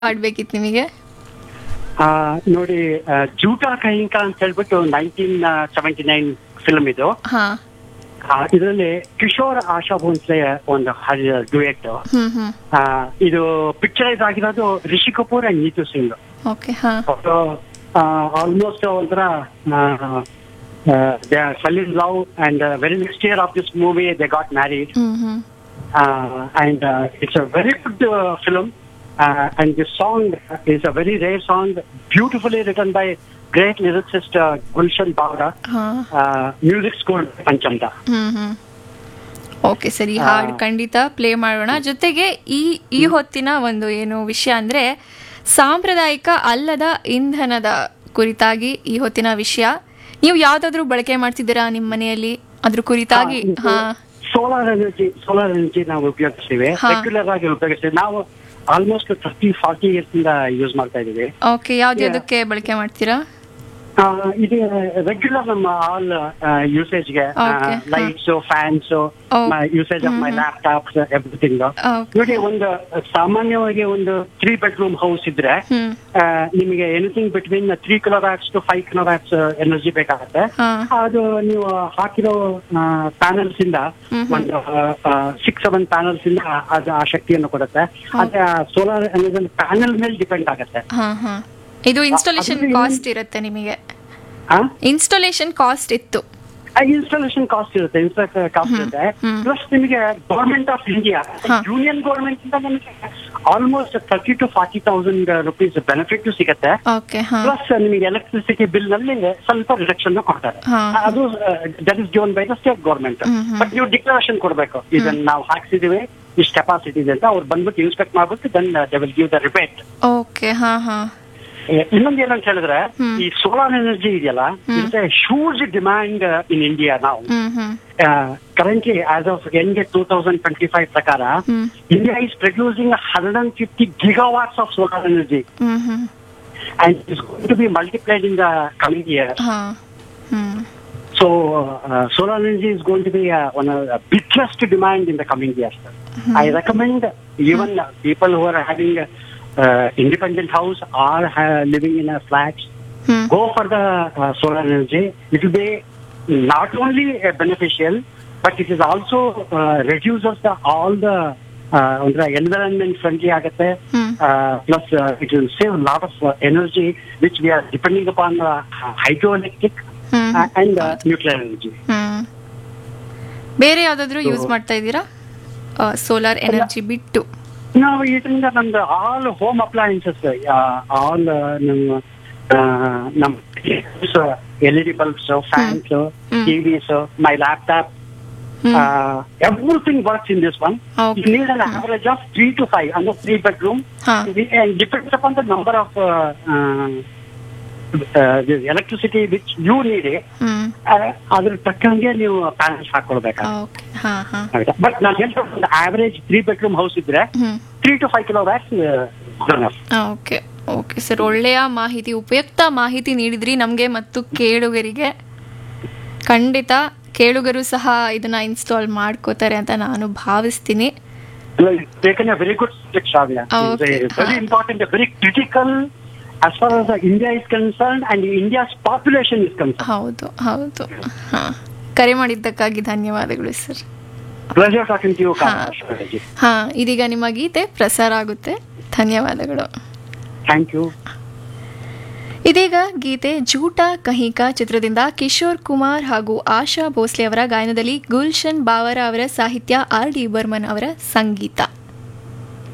ಆಡ್ಬೇಕಿತ್ತು ನಿಮಗೆ ಆ, ನೋಡಿ ಆ, ಜೂಟಾ ಕಹಿಂಕ ಅಂತ ಹೇಳ್ಬಿಟ್ಟು ನೈನ್ಟೀನ್ ಸೆವೆಂಟಿ ನೈನ್ ಫಿಲ್ಮ್ ಇದು ಹಾ ಇದರಲ್ಲಿ ಕಿಶೋರ್ ಆಶಾ ಭೋನ್ಸ್ಲೆ ಒಂದು ಹಾಡಿದ ಡ್ಯೂಯೆಟ್ ಹ್ಮ್ ಹ್ಮ್ ಇದು ಪಿಕ್ಚರೈಸ್ ಆಗಿರೋದು ರಿಷಿ ಕಪೂರ್ ಅಂಡ್ ನೀತು ಸಿಂಗ್ ಓಕೆ ಹಾ ಆಲ್ಮೋಸ್ಟ್ ಒಂಥರ fell in love and very next year of this movie they got married hmm hmm uh, and uh, it's a very good uh, film. Uh, and the song is a very rare song, beautifully written by great lyricist uh, Gulshan Bawda. ಹಾ Uh, music scored by Panchamda. Hmm hmm okay ಸರಿ ಆ. ಹಾಡು ಖಂಡಿತ play ಮಾಡೋಣ ಜೊತೆಗೆ ಈ ಈ ಹೊತ್ತಿನ ಒಂದು ಏನು ವಿಷಯ ಅಂದ್ರೆ ಸಾಂಪ್ರದಾಯಿಕ ಅಲ್ಲದ ಇಂಧನದ ಕುರಿತಾಗಿ ಈ ಹೊತ್ತಿನ ವಿಷಯ ನೀವು ಯಾವ್ದಾದ್ರು ಬಳಕೆ ಮಾಡ್ತಿದ್ದೀರಾ ನಿಮ್ಮ ಮನೆಯಲ್ಲಿ ಅದ್ರ ಕುರಿತಾಗಿ ಹಾ ಸೋಲಾರ್ ಎನರ್ಜಿ ಸೋಲಾರ್ ಎನರ್ಜಿ ನಾವು ಉಪಯೋಗಿಸ್ತೀವಿ ಹಾ. ರೆಗ್ಯುಲರ್ ಆಗಿ ಉಪಯೋಗಿಸ್ತೀವಿ ನಾವು ಆಲ್ಮೋಸ್ಟ್ ಥರ್ಟಿ ಫಾರ್ಟಿ ಇಯರ್ಸ್ ಇಂದ ಯೂಸ್ ಮಾಡ್ತಾ ಇದೀವಿ ಓಕೆ ಯಾವ್ದ್ಯಾವ್ದಕ್ಕೆ ಬಳಕೆ ಮಾಡ್ತೀರಾ ಆ, ಇದು ರೆಗ್ಯುಲರ್ ನಮ್ಮ ಆಲ್ ಯೂಸೇಜ್ಗೆ Okay. Lights fans Oh. Usage of my laptops everything okay ನೋಡಿ ಒಂದು ಸಾಮಾನ್ಯವಾಗಿ ಒಂದು ತ್ರೀ ಬೆಡ್ರೂಮ್ ಹೌಸ್ ಇದ್ರೆ ಹ್ಮ್ ಆ, ನಿಮಗೆ anything between three kilowatts to five kilowatts energy ಬೇಕಾಗುತ್ತೆ ಹಾ ಅದು ನೀವು ಹಾಕಿರೋ ಪ್ಯಾನಲ್ಸ್ ಇಂದ ಹ್ಮ್ ಹ್ಮ್. ಒಂದು ಸಿಕ್ಸ್ ಸೆವೆನ್ ಪ್ಯಾನಲ್ಸ್ ಇಂದ ಅದು ಆ ಶಕ್ತಿಯನ್ನು ಕೊಡುತ್ತೆ ಅದೇ ಸೋಲಾರ್ ಎನರ್ಜಿ ಪ್ಯಾನಲ್ ಮೇಲೆ ಡಿಪೆಂಡ್ ಆಗುತ್ತೆ ಹಾ ಹಾ ಇದು ಇನ್ಸ್ಟಾಲೇಷನ್ ಅದ್ರಲ್ಲಿ ಕಾಸ್ಟ್ ಇರುತ್ತೆ ನಿಮಗೆ ಆ ಇನ್ಸ್ಟಾಲೇಷನ್ ಕಾಸ್ಟ್ ಇತ್ತು ಇನ್ಸ್ಟಾಲೇಷನ್ ಕಾಸ್ಟ್ ಇರುತ್ತೆ ಇನ್ಸ್ಟಾಲೇಷನ್ ಕಾಸ್ಟ್ ಇರುತ್ತೆ ಹ್ಮ್. ಪ್ಲಸ್ ನಿಮಗೆ ಗೌರ್ಮೆಂಟ್ ಆಫ್ ಇಂಡಿಯಾ ಹಾ. ಯೂನಿಯನ್ ಗೌರ್ಮೆಂಟ್ ಇಂದ ನಮಗೆ almost thirty two forty thousand rupees benefit ಸಿಗುತ್ತೆ ಓಕೆ ಹಾ ಪ್ಲಸ್ ನಿಮಗೆ ಎಲೆಕ್ಟ್ರಿಸಿಟಿ ಬಿಲ್ ನಲ್ಲಿ ಸ್ವಲ್ಪ ರಿಡಕ್ಷನ್ ಕೊಡ್ತಾರೆ ಹಾ. ಅದು that is given by the state government hmm, hmm. But ನೀವು ಡಿಕ್ಲರೇಷನ್ ಕೊಡಬೇಕು ಇದನ್ನ ನಾವು ಹಾಕ್ಸಿದೀವಿ ಇಷ್ಟು ಕೆಪಾಸಿಟಿ ಇದೆ ಅಂತ ಅವ್ರು ಬಂದ್ಬಿಟ್ಟು ಇನ್ಸ್ಪೆಕ್ಟ್ ಮಾಡ್ಬಿಟ್ಟು then they will give the rebate okay ಹಾ ಹಾ ಇನ್ನೊಂದು ಏನಂತ ಹೇಳಿದ್ರೆ ಹ್ಮ್. ಈ ಸೋಲಾರ್ ಎನರ್ಜಿ ಇದೆಯಲ್ಲ it's a huge demand in India ನಾವು hmm hmm currently as of end two thousand twenty five ಪ್ರಕಾರ hmm India is producing hundred and fifty gigawatts of solar energy hmm hmm and it's going to be multiplied in the coming years. ಹಾ ಹ್ಮ್ So uh, solar energy is going to be uh, one of the biggest demand in the coming years. I recommend even uh, people who are having uh, independent house or ha- living in a flat, hmm go for the uh, solar energy. It will be not only uh, beneficial, but it is also uh, reduces the, all the uh, ಅಂದ್ರೆ environment friendly ಆಗುತ್ತೆ ಹ್ಮ್ uh, plus uh, it will save a lot of uh, energy which we are depending upon uh, hydroelectric hmm uh, and uh, nuclear energy. ಹ್ಮ್ ಬೇರೆ ಯಾವ್ದಾದ್ರು use ಮಾಡ್ತಾ ಇದ್ದೀರಾ solar energy ಬಿಟ್ಟು ನಾವು ಇದರಿಂದ ನಮ್ದು ಆಲ್ ಹೋಮ್ ಅಪ್ಲಯನ್ಸಸ್ ಆಲ್ ನಮ್ಮ ಆ, ನಮ್ಮ L E D bulbs fans hmm. TVs my laptop hmm everything works in this one Okay. You need an average of three to five under three bedroom. ಹಾ And depends upon the number of uh, uh, uh, the electricity which you need. Hmm Uh, ಅದ್ರ ತಕ್ಕಂಗೆ ನೀವು panels ಹಾಕೊಳ್ಬೇಕಾಗುತ್ತೆ okay ಹಾ ಹಾ but ನಾನು ಹೇಳ್ತಾ ಒಂದು average three bedroom house ಇದ್ರೆ hmm three to five kilowatts okay okay sir ಒಳ್ಳೆಯ ಮಾಹಿತಿ ಉಪಯುಕ್ತ ಮಾಹಿತಿ ನೀಡಿದ್ರಿ ನಮಗೆ ಮತ್ತು ಕೇಳುಗರಿಗೆ ಖಂಡಿತ ಕೇಳುಗರು ಸಹ ಇದನ್ನ ಇನ್ಸ್ಟಾಲ್ ಮಾಡ್ಕೋತಾರೆ ಅಂತ ನಾನು ಭಾವಿಸ್ತೀನಿ taken a very good subject, Shavya. Okay. It's a very important, a very critical as far as uh, India is concerned and India's population is concerned. ಹೌದು ಹೌದು ಹಾ ಕರೆ ಮಾಡಿದ್ದಕ್ಕಾಗಿ ಧನ್ಯವಾದಗಳು sir Pleasure talking to you, ಹಾ. Kamash. ಹಾ ಇದೀಗ ನಿಮ್ಮ ಗೀತೆ ಪ್ರಸಾರ ಆಗುತ್ತೆ ಧನ್ಯವಾದಗಳು Thank you. ಇದೀಗ ಗೀತೆ ಜೂಟಾ ಕಹಿಕಾ ಚಿತ್ರದಿಂದ ಕಿಶೋರ್ ಕುಮಾರ್ ಹಾಗೂ ಆಶಾ ಭೋಸ್ಲೆ ಅವರ ಗಾಯನದಲ್ಲಿ ಗುಲ್ಶನ್ ಬಾವರ ಅವರ ಸಾಹಿತ್ಯ ಆರ್ ಡಿ ಬರ್ಮನ್ ಅವರ ಸಂಗೀತ